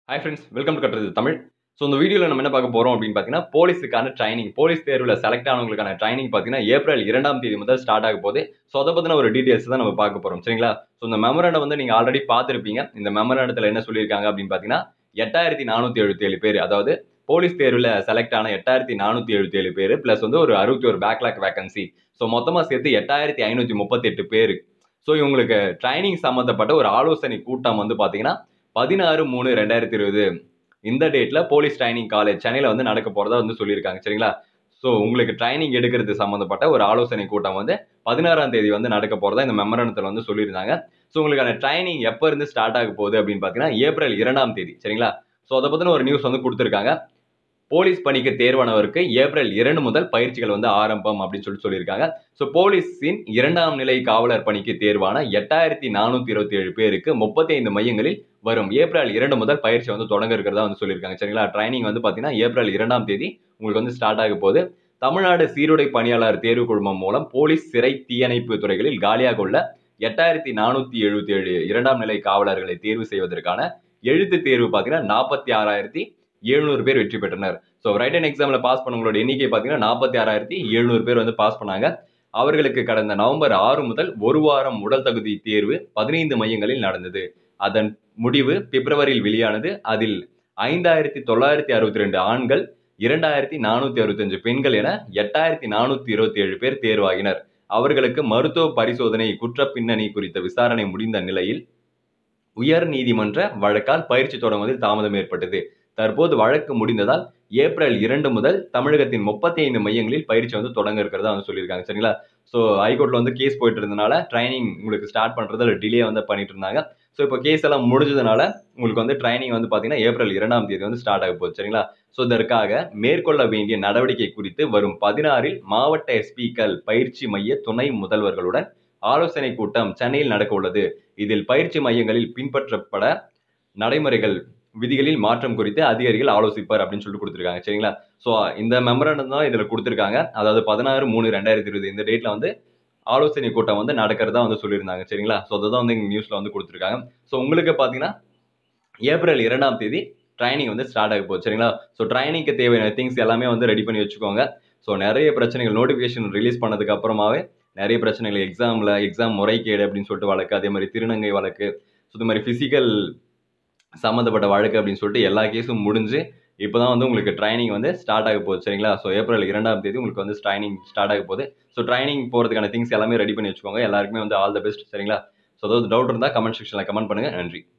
hi friends welcome to கட்டுறது Tamil so இந்த வீடியோவில் நம்ம என்ன பார்க்க போகிறோம் அப்படின்னு பார்த்தீங்கன்னா போலீஸுக்கான ட்ரைனிங் போலீஸ் தேர்வில் செலக்ட் ஆனவங்களுக்கான ட்ரைனிங் பார்த்தீங்கன்னா ஏப்ரல் இரண்டாம் தேதி முதல் ஸ்டார்ட் ஆக போகுது ஸோ அதை பற்றின ஒரு டீட்டெயில்ஸ் தான் நம்ம பார்க்க போகிறோம் சரிங்களா ஸோ இந்த மெமரண்டம் வந்து நீங்கள் ஆல்ரெடி பார்த்துருப்பீங்க இந்த மெமரண்டத்தில் என்ன சொல்லியிருக்காங்க அப்படின்னு பார்த்தீங்கன்னா எட்டாயிரத்தி நானூற்றி எழுபத்தேழு பேர் அதாவது போலீஸ் தேர்வில் செலக்ட் ஆன எட்டாயிரத்தி நானூற்றி எழுபத்தேழு பேர் ப்ளஸ் வந்து ஒரு அறுபத்தி ஒரு பேக்லாக் வேகன்சி ஸோ மொத்தமாக சேர்த்து எட்டாயிரத்தி ஐநூற்றி முப்பத்தெட்டு பேர் ஸோ இவங்களுக்கு ட்ரைனிங் சம்மந்தப்பட்ட ஒரு ஆலோசனை கூட்டம் வந்து பார்த்தீங்கன்னா பதினாறு மூணு ரெண்டாயிரத்தி இருபது இந்த டேட்டில் போலீஸ் ட்ரைனிங் காலேஜ் சென்னையில் வந்து நடக்க போகிறதா வந்து சொல்லியிருக்காங்க சரிங்களா ஸோ உங்களுக்கு ட்ரைனிங் எடுக்கிறது சம்மந்தப்பட்ட ஒரு ஆலோசனை கூட்டம் வந்து பதினாறாம் தேதி வந்து நடக்க போகிறதா இந்த மெமரண்டத்தில் வந்து சொல்லியிருந்தாங்க ஸோ உங்களுக்கான ட்ரைனிங் எப்போ இருந்து ஸ்டார்ட் ஆக போகுது அப்படின்னு பார்த்தீங்கன்னா ஏப்ரல் இரண்டாம் தேதி சரிங்களா ஸோ அதை பற்றின ஒரு நியூஸ் வந்து கொடுத்துருக்காங்க போலீஸ் பணிக்கு தேர்வானவருக்கு ஏப்ரல் இரண்டு முதல் பயிற்சிகள் வந்து ஆரம்பம் அப்படின்னு சொல்லி சொல்லியிருக்காங்க ஸோ போலீஸின் இரண்டாம் நிலை காவலர் பணிக்கு தேர்வான எட்டாயிரத்தி நானூற்றி இருபத்தி ஏழு பேருக்கு முப்பத்தி ஐந்து மையங்களில் வரும் ஏப்ரல் இரண்டு முதல் பயிற்சி வந்து தொடங்க இருக்கிறதா வந்து சொல்லியிருக்காங்க சரிங்களா ட்ரைனிங் வந்து பார்த்தீங்கன்னா ஏப்ரல் இரண்டாம் தேதி உங்களுக்கு வந்து ஸ்டார்ட் ஆக போகுது தமிழ்நாடு சீருடை பணியாளர் தேர்வு குழுமம் மூலம் போலீஸ் சிறை தீயணைப்பு துறைகளில் காலியாக உள்ள எட்டாயிரத்தி நானூற்றி எழுபத்தி ஏழு இரண்டாம் நிலை காவலர்களை தேர்வு செய்வதற்கான எழுத்து தேர்வு பார்த்தீங்கன்னா நாற்பத்தி ஆறாயிரத்தி எழுநூறு பேர் வெற்றி பெற்றனர் ஸோ ரைட் அண்ட் எக்ஸாமில் பாஸ் பண்ணவங்களோட எண்ணிக்கை பார்த்தீங்கன்னா நாற்பத்தி ஆறாயிரத்தி எழுநூறு பேர் வந்து பாஸ் பண்ணாங்க அவர்களுக்கு கடந்த நவம்பர் ஆறு முதல் ஒரு வாரம் உடல் தகுதி தேர்வு பதினைந்து மையங்களில் நடந்தது அதன் முடிவு பிப்ரவரியில் வெளியானது அதில் ஐந்தாயிரத்தி தொள்ளாயிரத்தி அறுபத்தி ரெண்டு ஆண்கள் இரண்டாயிரத்தி நானூற்றி அறுபத்தஞ்சு பெண்கள் என எட்டாயிரத்தி நானூற்றி இருபத்தி ஏழு பேர் தேர்வாகினர் அவர்களுக்கு மருத்துவ பரிசோதனை குற்ற பின்னணி குறித்த விசாரணை முடிந்த நிலையில் உயர் நீதிமன்ற வழக்கால் பயிற்சி தொடங்குவதில் தாமதம் ஏற்பட்டது தற்போது வழக்கு முடிந்ததால் ஏப்ரல் இரண்டு முதல் தமிழகத்தின் முப்பத்தி ஐந்து மையங்களில் பயிற்சி வந்து தொடங்க இருக்கிறதா வந்து சொல்லியிருக்காங்க சரிங்களா ஸோ ஹைகோர்ட்டில் வந்து கேஸ் போயிட்டு இருந்தனால ட்ரைனிங் உங்களுக்கு ஸ்டார்ட் பண்ணுறது டிலே வந்து பண்ணிட்டு இருந்தாங்க ஸோ இப்போ கேஸ் எல்லாம் முடிஞ்சதுனால உங்களுக்கு வந்து ட்ரைனிங் வந்து பார்த்தீங்கன்னா ஏப்ரல் இரண்டாம் தேதி வந்து ஸ்டார்ட் ஆக போகுது சரிங்களா ஸோ இதற்காக மேற்கொள்ள வேண்டிய நடவடிக்கை குறித்து வரும் பதினாறில் மாவட்ட எஸ்பிக்கள் பயிற்சி மைய துணை முதல்வர்களுடன் ஆலோசனை கூட்டம் சென்னையில் நடக்க உள்ளது இதில் பயிற்சி மையங்களில் பின்பற்றப்பட நடைமுறைகள் விதிகளில் மாற்றம் குறித்து அதிகாரிகள் ஆலோசிப்பார் அப்படின்னு சொல்லிட்டு கொடுத்துருக்காங்க சரிங்களா ஸோ இந்த மெமரண்டம் தான் இதில் கொடுத்துருக்காங்க அதாவது பதினாறு மூணு ரெண்டாயிரத்தி இருபது இந்த டேட்டில் வந்து ஆலோசனை கூட்டம் வந்து நடக்கிறதா வந்து சொல்லியிருந்தாங்க சரிங்களா ஸோ அதை தான் வந்து இங்கே நியூஸில் வந்து கொடுத்துருக்காங்க ஸோ உங்களுக்கு பார்த்தீங்கன்னா ஏப்ரல் இரண்டாம் தேதி ட்ரைனிங் வந்து ஸ்டார்ட் ஆக போகுது சரிங்களா ஸோ ட்ரைனிங்க்கு தேவையான திங்ஸ் எல்லாமே வந்து ரெடி பண்ணி வச்சுக்கோங்க ஸோ நிறைய பிரச்சனைகள் நோட்டிஃபிகேஷன் ரிலீஸ் பண்ணதுக்கு அப்புறமாவே நிறைய பிரச்சனைகள் எக்ஸாமில் எக்ஸாம் முறைகேடு அப்படின்னு சொல்லிட்டு வழக்கு அதே மாதிரி திருநங்கை வழக்கு ஸோ இது மாதிரி ஃபிசிக்கல் சம்மந்தப்பட்ட வழக்கு அப்படின்னு சொல்லிட்டு எல்லா கேஸும் முடிஞ்சு இப்போ தான் வந்து உங்களுக்கு ட்ரைனிங் வந்து ஸ்டார்ட் ஆக போகுது சரிங்களா ஸோ ஏப்ரல் இரண்டாம் தேதி உங்களுக்கு வந்து ட்ரைனிங் ஸ்டார்ட் ஆக போகுது ஸோ ட்ரைனிங் போகிறதுக்கான திங்ஸ் எல்லாமே ரெடி பண்ணி வச்சுக்கோங்க எல்லாருக்குமே வந்து ஆல் த பெஸ்ட் சரிங்களா ஸோ அதாவது டவுட் இருந்தால் கமெண்ட் செக்ஷனில் கமெண்ட் பண்ணுங்கள் நன்றி